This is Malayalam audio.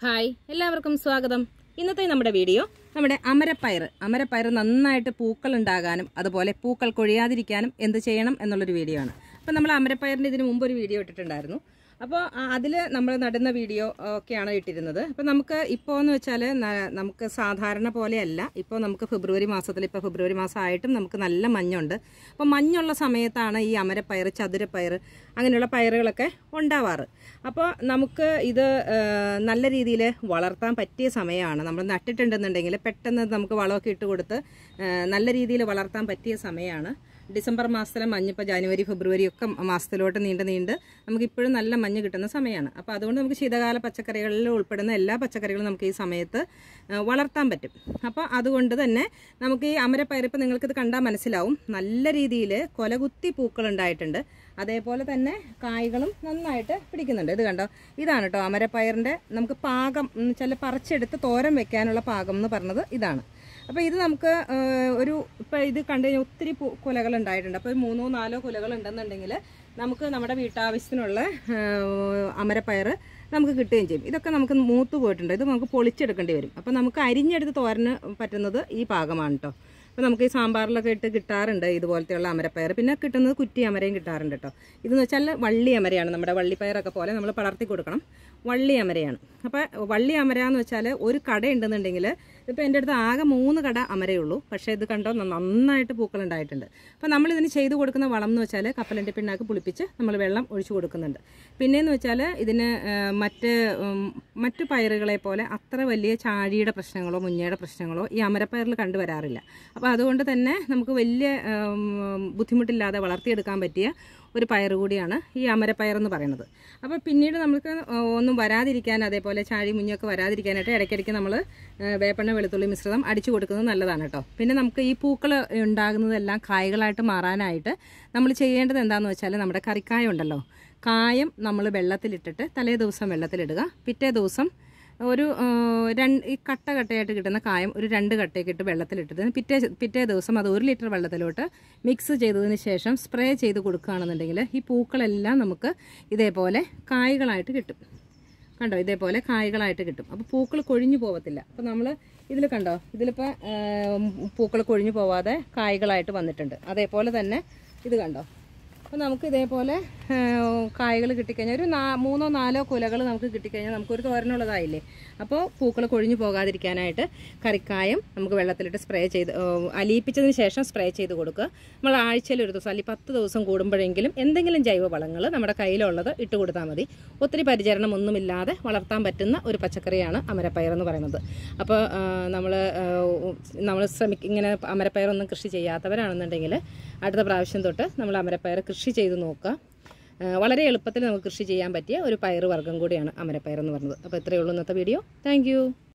ഹായ് എല്ലാവർക്കും സ്വാഗതം ഇന്നത്തെ നമ്മുടെ വീഡിയോ നമ്മുടെ അമരപ്പയർ അമരപ്പയർ നന്നായിട്ട് പൂക്കൾ ഉണ്ടാകാനും അതുപോലെ പൂക്കൾ കൊഴിയാതിരിക്കാനും എന്ത് ചെയ്യണം എന്നുള്ളൊരു വീഡിയോ ആണ് അപ്പോൾ നമ്മൾ അമരപ്പയറിൻ്റെ ഇതിന് മുമ്പ് ഒരു വീഡിയോ ഇട്ടിട്ടുണ്ടായിരുന്നു അപ്പോൾ അതിൽ നമ്മൾ നടുന്ന വീഡിയോ ഒക്കെയാണ് ഇട്ടിരുന്നത് അപ്പോൾ നമുക്ക് ഇപ്പോൾ എന്ന് വെച്ചാൽ നമുക്ക് സാധാരണ പോലെയല്ല ഇപ്പോൾ നമുക്ക് ഫെബ്രുവരി മാസത്തിൽ ഇപ്പോൾ ഫെബ്രുവരി മാസം ആയിട്ടും നമുക്ക് നല്ല മഞ്ഞുണ്ട് അപ്പോൾ മഞ്ഞുള്ള സമയത്താണ് ഈ അമരപ്പയർ ചതുരപ്പയർ അങ്ങനെയുള്ള പയറുകളൊക്കെ ഉണ്ടാവാറ് അപ്പോൾ നമുക്ക് ഇത് ആ, നല്ല രീതിയിൽ വളർത്താൻ പറ്റിയ സമയമാണ് നമ്മൾ നട്ടിട്ടുണ്ടെന്നുണ്ടെങ്കിൽ പെട്ടെന്ന് നമുക്ക് വളമൊക്കെ ഇട്ട് കൊടുത്ത് ആ, നല്ല രീതിയിൽ വളർത്താൻ പറ്റിയ സമയമാണ് ഡിസംബർ മാസത്തിലെ മഞ്ഞ് ഇപ്പോൾ ജനുവരി ഫെബ്രുവരി ഒക്കെ മാസത്തിലോട്ട് നീണ്ട് നീണ്ട് നമുക്ക് ഇപ്പോഴും നല്ല മഞ്ഞ് കിട്ടുന്ന സമയമാണ് അപ്പോൾ അതുകൊണ്ട് നമുക്ക് ശീതകാല പച്ചക്കറികളിൽ ഉൾപ്പെടുന്ന എല്ലാ പച്ചക്കറികളും നമുക്ക് ഈ സമയത്ത് ആ, വളർത്താൻ പറ്റും അപ്പോൾ അതുകൊണ്ട് തന്നെ നമുക്ക് ഈ അമരപ്പയർ ഇപ്പോൾ നിങ്ങൾക്കിത് കണ്ടാൽ മനസ്സിലാവും നല്ല രീതിയിൽ കൊലകുത്തി പൂക്കൾ ഉണ്ടായിട്ടുണ്ട് അതേപോലെ തന്നെ കായ്കളും നന്നായിട്ട് പിടിക്കുന്നുണ്ട് ഇത് കണ്ടോ ഇതാണ് കേട്ടോ അമരപ്പയറിൻ്റെ നമുക്ക് പാകം എന്ന് വെച്ചാൽ പറിച്ചെടുത്ത് തോരൻ വെക്കാനുള്ള പാകം എന്ന് പറഞ്ഞത് ഇതാണ് അപ്പോൾ ഇത് നമുക്ക് ആ, ഒരു ഇപ്പോൾ ഇത് കണ്ടു കഴിഞ്ഞാൽ ഒത്തിരി പൂ കുലകൾ ഉണ്ടായിട്ടുണ്ട് അപ്പോൾ മൂന്നോ നാലോ കുലകൾ ഉണ്ടെന്നുണ്ടെങ്കിൽ നമുക്ക് നമ്മുടെ വീട്ടാവശ്യത്തിനുള്ള ആ, അമരപ്പയർ നമുക്ക് കിട്ടുകയും ചെയ്യും ഇതൊക്കെ നമുക്ക് മൂത്ത് പോയിട്ടുണ്ട് ഇത് നമുക്ക് പൊളിച്ചെടുക്കേണ്ടി വരും അപ്പോൾ നമുക്ക് അരിഞ്ഞെടുത്ത് തോരന് പറ്റുന്നത് ഈ പാകമാണ് കേട്ടോ അപ്പോൾ നമുക്ക് ഈ സാമ്പാറിലൊക്കെ ഇട്ട് കിട്ടാറുണ്ട് ഇതുപോലത്തെയുള്ള അമരപ്പയർ പിന്നെ കിട്ടുന്നത് കുറ്റി അമരയും കിട്ടാറുണ്ട് കേട്ടോ ഇതെന്ന് വെച്ചാൽ വള്ളി അമരയാണ് നമ്മുടെ വള്ളിപ്പയറൊക്കെ പോലെ നമ്മൾ പടർത്തി കൊടുക്കണം വള്ളി അമരയാണ് അപ്പോൾ വള്ളി അമര എന്ന് വെച്ചാൽ ഒരു കട ഉണ്ടെന്നുണ്ടെങ്കിൽ ഇപ്പോൾ എൻ്റെ അടുത്ത് ആകെ മൂന്ന് കട അമരയേ ഉള്ളൂ പക്ഷേ ഇത് കണ്ടോ ന- നന്നായിട്ട് പൂക്കൾ ഉണ്ടായിട്ടുണ്ട് അപ്പോൾ നമ്മൾ ഇതിന് ചെയ്തു കൊടുക്കുന്ന വളം എന്ന് വെച്ചാൽ കപ്പലണ്ടി പിണ്ണാക്ക് പുളിപ്പിച്ച് നമ്മൾ വെള്ളം ഒഴിച്ചു കൊടുക്കുന്നുണ്ട് പിന്നെയെന്ന് വെച്ചാൽ ഇതിന് ആ, മറ്റ് ഉം, മറ്റു പയറുകളെ പോലെ അത്ര വലിയ ചാഴിയുടെ പ്രശ്നങ്ങളോ മുഞ്ഞയുടെ പ്രശ്നങ്ങളോ ഈ അമരപ്പയറിൽ കണ്ടുവരാറില്ല അപ്പോൾ അതുകൊണ്ട് തന്നെ നമുക്ക് വലിയ ഉം, ബുദ്ധിമുട്ടില്ലാതെ വളർത്തിയെടുക്കാൻ പറ്റിയ ഒരു പയർ കൂടിയാണ് ഈ അമരപ്പയർ എന്ന് പറയുന്നത് അപ്പോൾ പിന്നീട് നമുക്ക് ഒന്നും വരാതിരിക്കാൻ അതേപോലെ ചാഴി മുഞ്ഞൊക്കെ വരാതിരിക്കാനായിട്ട് ഇടയ്ക്കിടയ്ക്ക് നമ്മൾ വേപ്പെണ്ണ വെളുത്തുള്ളി മിശ്രിതം അടിച്ചു കൊടുക്കുന്നത് നല്ലതാണ് കേട്ടോ പിന്നെ നമുക്ക് ഈ പൂക്കൾ ഉണ്ടാകുന്നതെല്ലാം കായ്കളായിട്ട് മാറാനായിട്ട് നമ്മൾ ചെയ്യേണ്ടത് എന്താണെന്ന് വെച്ചാൽ നമ്മുടെ കറിക്കായ ഉണ്ടല്ലോ കായം നമ്മൾ വെള്ളത്തിലിട്ടിട്ട് തലേ ദിവസം വെള്ളത്തിലിടുക പിറ്റേ ദിവസം ഒരു ആ, രണ്ട് ഈ കട്ട കട്ടയായിട്ട് കിട്ടുന്ന കായം ഒരു രണ്ട് കട്ടയൊക്കെ ഇട്ട് വെള്ളത്തിലിട്ടിട്ട് പിറ്റേ പിറ്റേ ദിവസം അത് ഒരു ലിറ്റർ വെള്ളത്തിലോട്ട് മിക്സ് ചെയ്തതിന് ശേഷം സ്പ്രേ ചെയ്ത് കൊടുക്കുകയാണെന്നുണ്ടെങ്കിൽ ഈ പൂക്കളെല്ലാം നമുക്ക് ഇതേപോലെ കായ്കളായിട്ട് കിട്ടും കണ്ടോ ഇതേപോലെ കായ്കളായിട്ട് കിട്ടും അപ്പോൾ പൂക്കൾ കൊഴിഞ്ഞു പോകത്തില്ല അപ്പോൾ നമ്മൾ ഇതിൽ കണ്ടോ ഇതിലിപ്പോൾ പൂക്കൾ കൊഴിഞ്ഞു പോവാതെ കായ്കളായിട്ട് വന്നിട്ടുണ്ട് അതേപോലെ തന്നെ ഇത് കണ്ടോ അപ്പോൾ നമുക്ക് ഇതേപോലെ കായകൾ കിട്ടിക്കഴിഞ്ഞാൽ ഒരു നാ മൂന്നോ നാലോ കുലകൾ നമുക്ക് കിട്ടിക്കഴിഞ്ഞാൽ നമുക്കൊരു തോരനുള്ളതായില്ലേ അപ്പോൾ പൂക്കൾ കൊഴിഞ്ഞു പോകാതിരിക്കാനായിട്ട് കറിക്കായം നമുക്ക് വെള്ളത്തിലിട്ട് സ്പ്രേ ചെയ്ത് ഏ, അലിയിപ്പിച്ചതിന് ശേഷം സ്പ്രേ ചെയ്ത് കൊടുക്കുക നമ്മൾ ആഴ്ചയിൽ ഒരു ദിവസം അല്ലെങ്കിൽ പത്ത് ദിവസം കൂടുമ്പോഴെങ്കിലും എന്തെങ്കിലും ജൈവ വളങ്ങൾ നമ്മുടെ കയ്യിലുള്ളത് ഇട്ട് കൊടുത്താൽ മതി ഒത്തിരി പരിചരണം ഒന്നുമില്ലാതെ വളർത്താൻ പറ്റുന്ന ഒരു പച്ചക്കറിയാണ് അമരപ്പയർ എന്ന് പറയുന്നത് അപ്പോൾ നമ്മൾ നമ്മൾ ശ്രമിക്ക ഇങ്ങനെ അമരപ്പയറൊന്നും കൃഷി ചെയ്യാത്തവരാണെന്നുണ്ടെങ്കിൽ അടുത്ത പ്രാവശ്യം തൊട്ട് നമ്മൾ അമരപ്പയർ കൃഷി ചെയ്ത് നോക്കുക ആ, വളരെ എളുപ്പത്തിൽ നമുക്ക് കൃഷി ചെയ്യാൻ പറ്റിയ ഒരു പയർ വർഗ്ഗം കൂടിയാണ് അമരപ്പയർ എന്ന് പറയുന്നത് അപ്പോൾ ഇത്രയേ ഉള്ളൂ ഇന്നത്തെ വീഡിയോ താങ്ക്